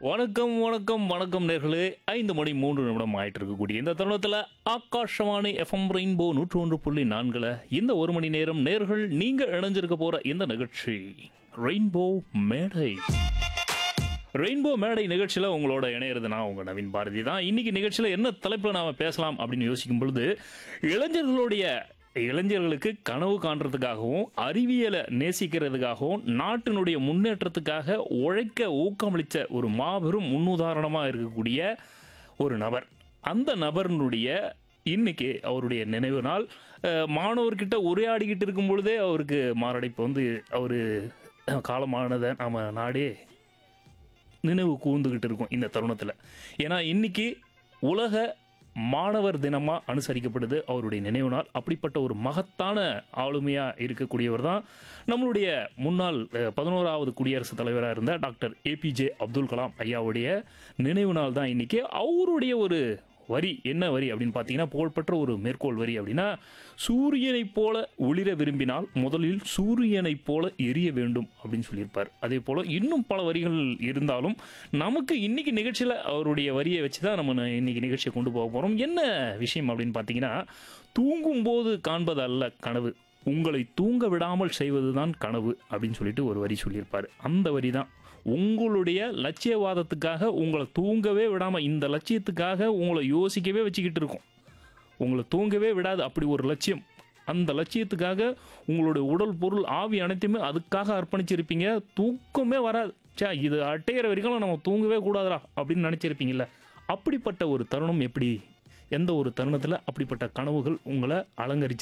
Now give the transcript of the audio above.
வணக்கம் வணக்கம் வணக்கம் நேர்களே ஐந்து மணி மூன்று நிமிடம் ஆயிட்டு இருக்கக்கூடிய இந்த தருணத்தில் ஆகாஷவாணி எஃப்எம் ரெயின்போ நூற்று ஒன்று புள்ளி நான்குல இந்த ஒரு மணி நேரம் நேர்கள் நீங்க இணைஞ்சிருக்க போற இந்த நிகழ்ச்சி ரெயின்போ மேடை ரெயின்போ மேடை நிகழ்ச்சியில் உங்களோட இணையிறது நான் உங்க நவீன் பாரதி தான் இன்னைக்கு நிகழ்ச்சியில் என்ன தலைப்பில் நாம பேசலாம் அப்படின்னு யோசிக்கும் பொழுது இளைஞர்களுடைய இளைஞர்களுக்கு கனவு காண்றதுக்காகவும் அறிவியலை நேசிக்கிறதுக்காகவும் நாட்டினுடைய முன்னேற்றத்துக்காக உழைக்க ஊக்கமளித்த ஒரு மாபெரும் முன்னுதாரணமாக இருக்கக்கூடிய ஒரு நபர் அந்த நபரினுடைய இன்னைக்கு அவருடைய நினைவு நாள் அஹ், மாணவர்கிட்ட உரையாடிக்கிட்டு இருக்கும் பொழுதே அவருக்கு மாரடைப்பு வந்து அவர் காலமானதை நம்ம நாடே நினைவு கூர்ந்துகிட்டு இருக்கும் இந்த தருணத்தில் ஏன்னா இன்னைக்கு உலக மாணவர் தினமாக அனுசரிக்கப்படுது அவருடைய நினைவு நாள் அப்படிப்பட்ட ஒரு மகத்தான ஆளுமையாக இருக்கக்கூடியவர் தான் நம்மளுடைய முன்னாள் அஹ், பதினோராவது குடியரசுத் தலைவராக இருந்த டாக்டர் ஏபிஜே அப்துல் கலாம் ஐயாவுடைய நினைவு நாள் தான் இன்னைக்கு அவருடைய ஒரு வரி என்ன வரி அப்படின்னு பார்த்தீங்கன்னா புகழ்பெற்ற ஒரு மேற்கோள் வரி அப்படின்னா சூரியனைப் போல ஒளிர விரும்பினால் முதலில் சூரியனைப் போல எரிய வேண்டும் அப்படின்னு சொல்லியிருப்பார் அதே போல் இன்னும் பல வரிகள் இருந்தாலும் நமக்கு இன்னைக்கு நிகழ்ச்சியில் அவருடைய வரியை வச்சு தான் நம்ம ந- இன்னைக்கு நிகழ்ச்சியை கொண்டு போக போகிறோம் என்ன விஷயம் அப்படின்னு பார்த்தீங்கன்னா தூங்கும்போது காண்பது அல்ல கனவு உங்களை தூங்க விடாமல் செய்வதுதான் கனவு அப்படின்னு சொல்லிட்டு ஒரு வரி சொல்லியிருப்பார் அந்த வரி தான் உங்களுடைய லட்சியவாதத்துக்காக உங்களை தூங்கவே விடாமல் இந்த லட்சியத்துக்காக உங்களை யோசிக்கவே வச்சுக்கிட்டு இருக்கோம் உங்களை தூங்கவே விடாது அப்படி ஒரு லட்சியம் அந்த லட்சியத்துக்காக உங்களுடைய உடல் பொருள் ஆவி அனைத்துமே அதுக்காக அர்ப்பணிச்சிருப்பீங்க தூக்கமே வராது சே இது அட்டையிற வரைக்கும் நம்ம தூங்கவே கூடாதுடா அப்படின்னு நினச்சிருப்பீங்கல்ல அப்படிப்பட்ட ஒரு தருணம் எப்படி எந்த ஒரு தருணத்தில் அப்படிப்பட்ட கனவுகள் உங்களை அலங்கரிச்சிருக்கு